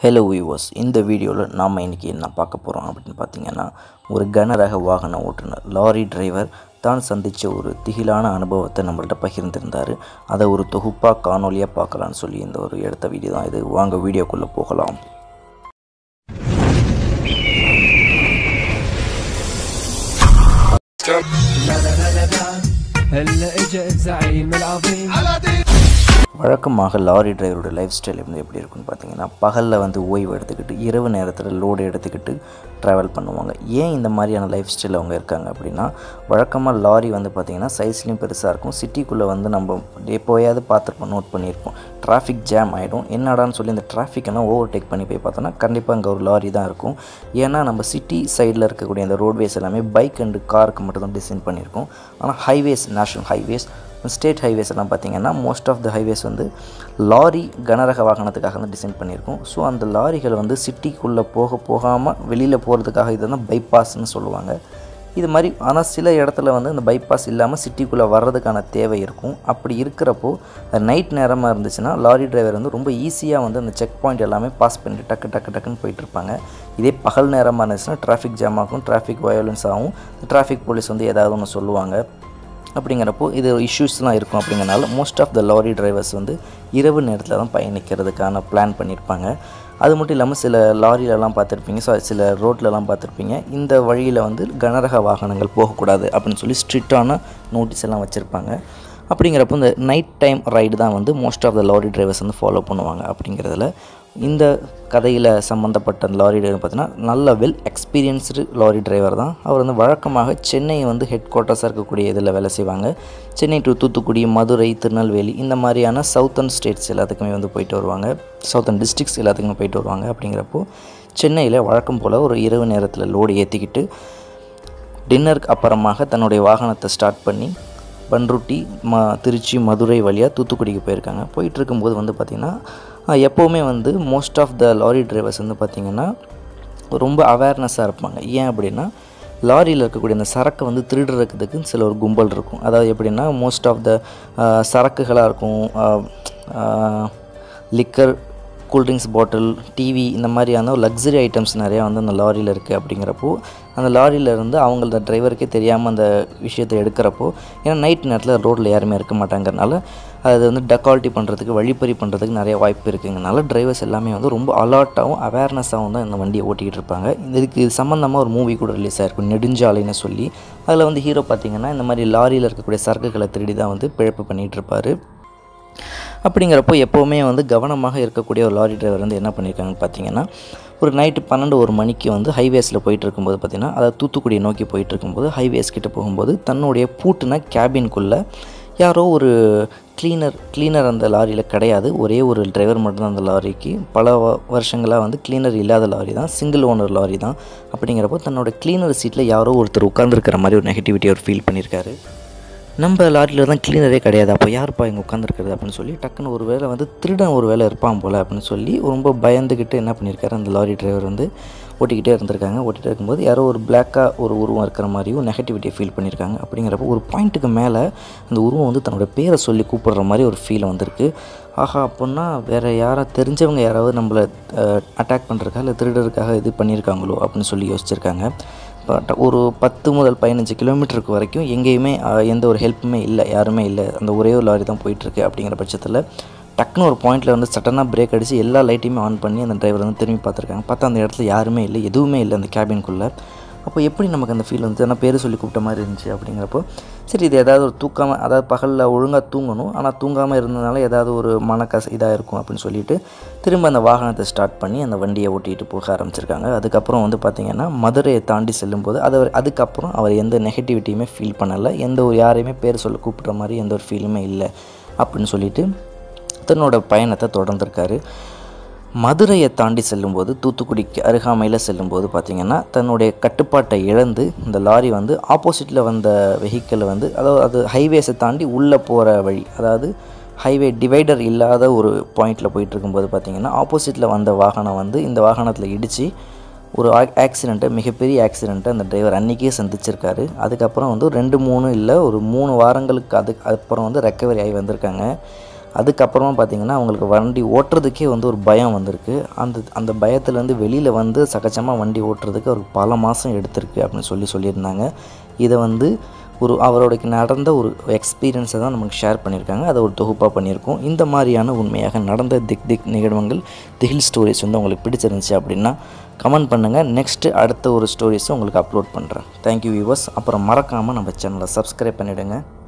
hello viewers இந்த வீடியோவில் நாம் இன்றைக்கி என்ன பார்க்க போகிறோம் அப்படின்னு பார்த்தீங்கன்னா ஒரு கனரக வாகன ஓட்டுநர் லாரி டிரைவர் தான் சந்தித்த ஒரு திகிலான அனுபவத்தை நம்மள்ட்ட பகிர்ந்திருந்தார் அதை ஒரு தொகுப்பாக காணொலியாக பார்க்கலான்னு சொல்லி இந்த ஒரு எடுத்த வீடியோ தான் இது வாங்க வீடியோக்குள்ளே போகலாம் هلا اجا الزعيم العظيم வழக்கமாக லாரி டிரைவரோட லைஃப் ஸ்டைல் வந்து எப்படி இருக்குன்னு பார்த்தீங்கன்னா பகலில் வந்து ஓய்வு எடுத்துக்கிட்டு இரவு நேரத்தில் லோடு எடுத்துக்கிட்டு ட்ராவல் பண்ணுவாங்க ஏன் இந்த மாதிரியான லைஃப் ஸ்டைல் அவங்க இருக்காங்க அப்படின்னா வழக்கமாக லாரி வந்து பார்த்திங்கன்னா சைஸ்லேயும் பெருசாக இருக்கும் சிட்டிக்குள்ளே வந்து நம்ம எப்போயாவது பார்த்துருப்போம் நோட் பண்ணியிருப்போம் டிராஃபிக் ஜாம் ஆகிடும் என்னடான்னு சொல்லி இந்த டிராஃபிக்கெல்லாம் ஓவர் டேக் பண்ணி போய் பார்த்தோன்னா கண்டிப்பாக அங்கே ஒரு லாரி தான் இருக்கும் ஏன்னா நம்ம சிட்டி சைடில் இருக்கக்கூடிய அந்த ரோட்வேஸ் எல்லாமே பைக் அண்டு காருக்கு மட்டும் தான் டிசைன் பண்ணியிருக்கோம் ஆனால் highways national highways state highways எல்லாம் பார்த்தீங்கன்னா மோஸ்ட் ஆஃப் த ஹைவேஸ் வந்து லாரி கனரக வாகனத்துக்காக தான் டிசைன் பண்ணியிருக்கோம் ஸோ அந்த லாரிகள் வந்து சிட்டிக்குள்ளே போக போகாமல் வெளியில் போகிறதுக்காக இதை தான் பைபாஸ்ன்னு சொல்லுவாங்க இது மாதிரி ஆனால் சில இடத்துல வந்து அந்த பைபாஸ் இல்லாமல் சிட்டிக்குள்ளே வர்றதுக்கான தேவை இருக்கும் அப்படி இருக்கிறப்போ நைட் நேரமாக இருந்துச்சுன்னா லாரி டிரைவர் வந்து ரொம்ப ஈஸியாக வந்து அந்த செக் பாயிண்ட் எல்லாமே பாஸ் பண்ணிட்டு டக்கு டக்கு டக்குன்னு போயிட்டு இருப்பாங்க இதே பகல் நேரமாக இருந்துச்சுன்னா டிராஃபிக் ஜாம் ஆகும் டிராஃபிக் வயலன்ஸ் ஆகும் டிராஃபிக் போலீஸ் வந்து ஏதாவது ஒன்று சொல்லுவாங்க அப்படிங்கிறப்போ இது இஷ்யூஸ்லாம் இருக்கும் அப்படிங்கிறனால most of the lorry drivers வந்து இரவு நேரத்தில் தான் பயணிக்கிறதுக்கான பிளான் பண்ணியிருப்பாங்க அது மட்டும் இல்லாமல் சில லாரிலலாம் பார்த்துருப்பீங்க ஸோ சில ரோட்லலாம் பார்த்துருப்பீங்க இந்த வழியில் வந்து கனரக வாகனங்கள் போகக்கூடாது அப்படின்னு சொல்லி ஸ்ட்ரிக்டான நோட்டீஸ் எல்லாம் வச்சுருப்பாங்க அப்படிங்கிறப்போ இந்த நைட் டைம் ரைடு தான் வந்து most of the lorry drivers வந்து ஃபாலோ பண்ணுவாங்க அப்படிங்கிறதுல இந்த கதையில் சம்மந்தப்பட்ட லாரி டிரைவர் பார்த்தீங்கன்னா நல்ல வெல் எக்ஸ்பீரியன்ஸ்டு லாரி டிரைவர் தான் அவர் வந்து வழக்கமாக சென்னை வந்து ஹெட் குவார்ட்டர்ஸாக இருக்கக்கூடிய இதில் வேலை செய்வாங்க சென்னை டு தூத்துக்குடி மதுரை திருநெல்வேலி இந்த மாதிரியான சவுத்தர்ன் ஸ்டேட்ஸ் எல்லாத்துக்குமே வந்து போயிட்டு வருவாங்க சவுத்தர்ன் டிஸ்ட்ரிக்ஸ் எல்லாத்துக்குமே போயிட்டு வருவாங்க அப்படிங்கிறப்போ சென்னையில் வழக்கம் போல் ஒரு இரவு நேரத்தில் லோடு ஏற்றிக்கிட்டு டின்னருக்கு அப்புறமாக தன்னுடைய வாகனத்தை ஸ்டார்ட் பண்ணி பன்ருட்டி ம திருச்சி மதுரை வழியாக தூத்துக்குடிக்கு போயிருக்காங்க போயிட்டு இருக்கும்போது வந்து பார்த்திங்கன்னா எப்போவுமே வந்து most of the lorry drivers வந்து பார்த்திங்கன்னா ரொம்ப அவேர்னஸாக இருப்பாங்க ஏன் அப்படின்னா லாரியில் இருக்கக்கூடிய அந்த சரக்கை வந்து திருடுறதுக்கு சில ஒரு கும்பல் இருக்கும் அதாவது எப்படின்னா மோஸ்ட் ஆஃப் த சரக்குகளாக இருக்கும் லிக்கர் கூல்ட்ரிங்க்ஸ் பாட்டில் டிவி இந்த மாதிரியான லக்ஸரி ஐட்டம்ஸ் நிறையா வந்து அந்த லாரியில் இருக்குது அப்படிங்கிறப்போ அந்த லாரியில் இருந்து அவங்க அந்த டிரைவருக்கே தெரியாமல் அந்த விஷயத்தை எடுக்கிறப்போ ஏன்னா நைட் நேரத்தில் ரோட்டில் யாருமே இருக்க மாட்டாங்கிறனால அது வந்து டக்கால்ட்டி பண்ணுறதுக்கு வழிப்பறி பண்ணுறதுக்கு நிறைய வாய்ப்பு இருக்குங்கனால டிரைவர்ஸ் எல்லாமே வந்து ரொம்ப அலர்ட்டாகவும் அவேர்னஸாகவும் தான் இந்த வண்டியை ஓட்டிக்கிட்டு இருப்பாங்க இதுக்கு இது சம்மந்தமாக ஒரு மூவி கூட ரிலீஸ் ஆகிருக்கும் நெடுஞ்சாலைன்னு சொல்லி அதில் வந்து ஹீரோ பார்த்திங்கன்னா இந்த மாதிரி லாரியில் இருக்கக்கூடிய சரக்குகளை திருடி தான் வந்து பிழப்பு பண்ணிகிட்டு இருப்பார் அப்படிங்கிறப்போ எப்போவுமே வந்து கவனமாக இருக்கக்கூடிய ஒரு லாரி டிரைவர் வந்து என்ன பண்ணியிருக்காங்கன்னு பார்த்தீங்கன்னா ஒரு நைட்டு பன்னெண்டு ஒரு மணிக்கு வந்து ஹைவேஸில் போயிட்டு இருக்கும்போது பார்த்திங்கன்னா அதாவது தூத்துக்குடியை நோக்கி போயிட்டு இருக்கும்போது ஹைவேஸ் கிட்ட போகும்போது தன்னுடைய பூட்டின கேபின்குள்ளே யாரோ ஒரு க்ளீனர் க்ளீனர் அந்த லாரியில் கிடையாது ஒரே ஒரு டிரைவர் மட்டும்தான் அந்த லாரிக்கு பல வருஷங்களாக வந்து க்ளீனர் இல்லாத லாரி தான் சிங்கிள் ஓனர் லாரி தான் அப்படிங்கிறப்போ தன்னோட க்ளீனர் சீட்டில் யாரோ ஒருத்தர் உட்காந்துருக்கிற மாதிரி ஒரு நெகட்டிவிட்டி அவர் ஃபீல் பண்ணியிருக்காரு நம்ம லாரியில் தான் கிளீனரே கிடையாது அப்போ யாருப்பா இங்கே உட்காந்துருக்குறது அப்படின்னு சொல்லி டக்குன்னு ஒரு வேளை வந்து திருடன் ஒரு வேலை இருப்பான் போல் அப்படின்னு சொல்லி ரொம்ப பயந்துக்கிட்டு என்ன பண்ணியிருக்காரு அந்த லாரி டிரைவர் வந்து ஓட்டிக்கிட்டே இருந்திருக்காங்க ஓட்டிகிட்டே இருக்கும்போது யாரோ ஒரு பிளாக்காக ஒரு உருவம் இருக்கிற மாதிரியும் நெகட்டிவிட்டியை ஃபீல் பண்ணியிருக்காங்க அப்படிங்கிறப்போ ஒரு பாயிண்ட்டுக்கு மேலே அந்த உருவம் வந்து தன்னோட பேரை சொல்லி கூப்பிடுற மாதிரி ஒரு ஃபீல் வந்திருக்கு ஆஹா அப்படின்னா வேறு யாரா தெரிஞ்சவங்க யாராவது நம்மளை அட்டாக் பண்ணுறதுக்காக இல்லை திருடருக்காக இது பண்ணியிருக்காங்களோ அப்படின்னு சொல்லி யோசிச்சிருக்காங்க பட் ஒரு பத்து முதல் பதினஞ்சு கிலோமீட்டருக்கு வரைக்கும் எங்கேயுமே எந்த ஒரு ஹெல்ப்புமே இல்லை யாருமே இல்லை அந்த ஒரே ஒரு லாரி தான் போயிட்டுருக்கு அப்படிங்கிற பட்சத்தில் டக்குன்னு ஒரு பாயிண்டில் வந்து சட்டனாக பிரேக் அடித்து எல்லா லைட்டையுமே ஆன் பண்ணி அந்த டிரைவர் வந்து திரும்பி பார்த்துருக்காங்க பார்த்தா அந்த இடத்துல யாருமே இல்லை எதுவுமே இல்லை அந்த கேபின்குள்ளே அப்போ எப்படி நமக்கு அந்த ஃபீல் வந்து ஆனால் பேர் சொல்லி கூப்பிட்ட மாதிரி இருந்துச்சு அப்படிங்கிறப்போ சரி இது ஏதாவது ஒரு தூக்காமல் அதாவது பகலில் ஒழுங்காக தூங்கணும் ஆனால் தூங்காமல் இருந்ததுனால ஏதாவது ஒரு மனக்கச இதாக இருக்கும் அப்படின்னு சொல்லிட்டு திரும்ப அந்த வாகனத்தை ஸ்டார்ட் பண்ணி அந்த வண்டியை ஓட்டிகிட்டு போக ஆரம்பிச்சிருக்காங்க அதுக்கப்புறம் வந்து பார்த்திங்கன்னா மதுரையை தாண்டி செல்லும்போது அது அதுக்கப்புறம் அவர் எந்த நெகட்டிவிட்டியுமே ஃபீல் பண்ணலை எந்த ஒரு யாரையுமே பேர் சொல்ல கூப்பிட்ற மாதிரி எந்த ஒரு ஃபீலுமே இல்லை அப்படின்னு சொல்லிட்டு தன்னோட பயணத்தை தொடர்ந்துருக்காரு மதுரையை தாண்டி செல்லும்போது தூத்துக்குடிக்கு அருகாமையில் செல்லும்போது பார்த்திங்கன்னா தன்னுடைய கட்டுப்பாட்டை இழந்து இந்த லாரி வந்து ஆப்போசிட்டில் வந்த வெஹிக்கிளை வந்து அதாவது அது ஹைவேஸை தாண்டி உள்ளே போகிற வழி அதாவது ஹைவே டிவைடர் இல்லாத ஒரு பாயிண்டில் போயிட்டு இருக்கும்போது பார்த்திங்கன்னா ஆப்போசிட்டில் வந்த வாகனம் வந்து இந்த வாகனத்தில் இடித்து ஒரு ஆக்சிடெண்ட்டை மிகப்பெரிய ஆக்சிடெண்ட்டை அந்த டிரைவர் அன்றைக்கே சந்திச்சிருக்காரு அதுக்கப்புறம் வந்து ரெண்டு மூணு இல்லை ஒரு மூணு வாரங்களுக்கு அதுக்கு அப்புறம் வந்து ரெக்கவரி ஆகி வந்திருக்காங்க அதுக்கப்புறமா பார்த்திங்கன்னா அவங்களுக்கு வண்டி ஓட்டுறதுக்கே வந்து ஒரு பயம் வந்திருக்கு அந்த அந்த பயத்துலேருந்து வெளியில் வந்து சகஜமாக வண்டி ஓட்டுறதுக்கு ஒரு பல மாதம் எடுத்திருக்கு அப்படின்னு சொல்லி சொல்லியிருந்தாங்க இதை வந்து ஒரு அவரோட நடந்த ஒரு எக்ஸ்பீரியன்ஸை தான் நமக்கு ஷேர் பண்ணியிருக்காங்க அதை ஒரு தொகுப்பாக பண்ணியிருக்கோம் இந்த மாதிரியான உண்மையாக நடந்த திக் திக் நிகழ்வுகள் திகில் ஸ்டோரிஸ் வந்து உங்களுக்கு பிடிச்சிருந்துச்சு அப்படின்னா கமெண்ட் பண்ணுங்கள் நெக்ஸ்ட்டு அடுத்த ஒரு ஸ்டோரிஸை உங்களுக்கு அப்லோட் பண்ணுறேன் தேங்க்யூ வியூவர்ஸ் அப்புறம் மறக்காமல் நம்ம சேனலை சப்ஸ்கிரைப் பண்ணிவிடுங்க